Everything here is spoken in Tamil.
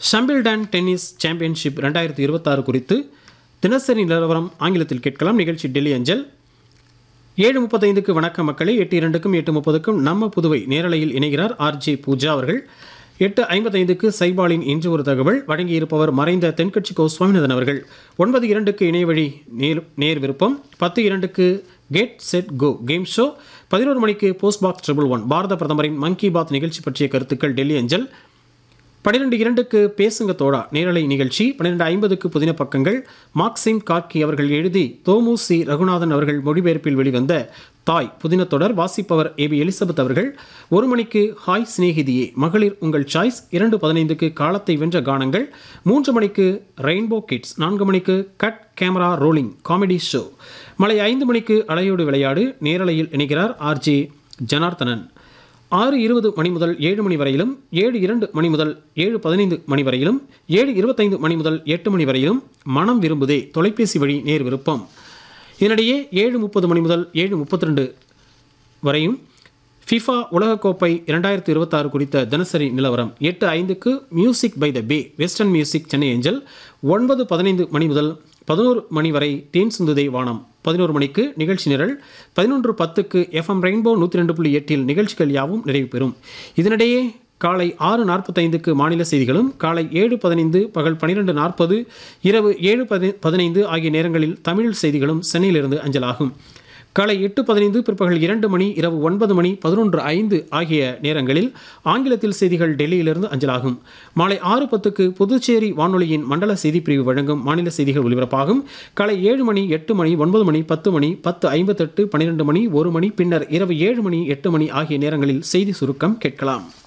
ஷம்பிள்டன் டென்னிஸ் சாம்பியன்ஷிப் ரெண்டாயிரத்தி இருபத்தாறு குறித்து தினசரி நிலவரம் ஆங்கிலத்தில் கேட்கலாம் நிகழ்ச்சி டெல்லி அஞ்சல் ஏழு முப்பத்தைந்துக்கு வணக்கம் மக்களை எட்டு இரண்டுக்கும் எட்டு முப்பதுக்கும் நம்ம புதுவை நேரலையில் இணைகிறார் ஆர்ஜே பூஜா அவர்கள் எட்டு ஐம்பத்தைந்துக்கு சைபாலின் இன்று ஒரு தகவல் வழங்கியிருப்பவர் மறைந்த தென்கட்சி கோ சுவாமிநாதன் அவர்கள் ஒன்பது இரண்டுக்கு இணையவழி நேர் நேர் விருப்பம் பத்து இரண்டுக்கு get set go game show பதினோரு மணிக்கு போஸ்ட் பாக்ஸ் ட்ரிபிள் ஒன் பாரத பிரதமரின் மன் கி பாத் நிகழ்ச்சி பற்றிய கருத்துக்கள் டெல்லி அஞ்சல் பன்னிரெண்டு இரண்டுக்கு பேசுங்க தோடா நேரலை நிகழ்ச்சி பன்னிரெண்டு ஐம்பதுக்கு புதின பக்கங்கள் மார்க்சிம் கார்கி அவர்கள் எழுதி தோமு சி ரகுநாதன் அவர்கள் மொழிபெயர்ப்பில் வெளிவந்த தாய் புதின தொடர் வாசிப்பவர் ஏ பி எலிசபெத் அவர்கள் ஒரு மணிக்கு ஹாய் சிநேகிதியே மகளிர் உங்கள் சாய்ஸ் இரண்டு பதினைந்துக்கு காலத்தை வென்ற கானங்கள் மூன்று மணிக்கு ரெயின்போ கிட்ஸ் நான்கு மணிக்கு cut camera rolling comedy show மலை ஐந்து மணிக்கு அலையோடு விளையாடு நேரலையில் இணைகிறார் ஆர்ஜே ஜனார்த்தனன் ஆறு இருபது மணி முதல் ஏழு மணி வரையிலும் ஏழு இரண்டு மணி முதல் ஏழு பதினைந்து மணி வரையிலும் ஏழு இருபத்தைந்து மணி முதல் எட்டு மணி வரையிலும் மனம் விரும்புதே தொலைபேசி வழி நேர் விருப்பம் இதனிடையே ஏழு முப்பது மணி முதல் ஏழு முப்பத்தி ரெண்டு வரையும் ஃபிஃபா உலகக்கோப்பை இரண்டாயிரத்தி இருபத்தாறு குறித்த தினசரி நிலவரம் எட்டு ஐந்துக்கு music by the bay western music Chennai angel ஒன்பது பதினைந்து மணி முதல் பதினோரு மணி வரை தேன் சுந்துதை வானம் பதினோரு மணிக்கு நிகழ்ச்சி நிரல் பதினொன்று பத்துக்கு எஃப்எம் ரெயின்போ நூற்றி ரெண்டு புள்ளி எட்டில் நிகழ்ச்சிகள் யாவும் நிறைவு பெறும் இதனிடையே காலை ஆறு நாற்பத்தைந்துக்கு மாநில செய்திகளும் காலை ஏழு பதினைந்து பகல் பன்னிரெண்டு நாற்பது இரவு ஏழு பதி பதினைந்து ஆகிய நேரங்களில் தமிழ் செய்திகளும் சென்னையிலிருந்து அஞ்சலாகும் காலை எட்டு பதினைந்து பிற்பகல் இரண்டு மணி இரவு ஒன்பது மணி பதினொன்று ஐந்து ஆகிய நேரங்களில் ஆங்கிலத்தில் செய்திகள் டெல்லியிலிருந்து அஞ்சலாகும் மாலை ஆறு பத்துக்கு புதுச்சேரி வானொலியின் மண்டல செய்தி பிரிவு வழங்கும் மாநில செய்திகள் ஒலிபரப்பாகும் காலை ஏழு மணி எட்டு மணி ஒன்பது மணி பத்து மணி பத்து ஐம்பத்தெட்டு பன்னிரெண்டு மணி ஒரு மணி பின்னர் இரவு ஏழு மணி எட்டு மணி ஆகிய நேரங்களில் செய்தி சுருக்கம் கேட்கலாம்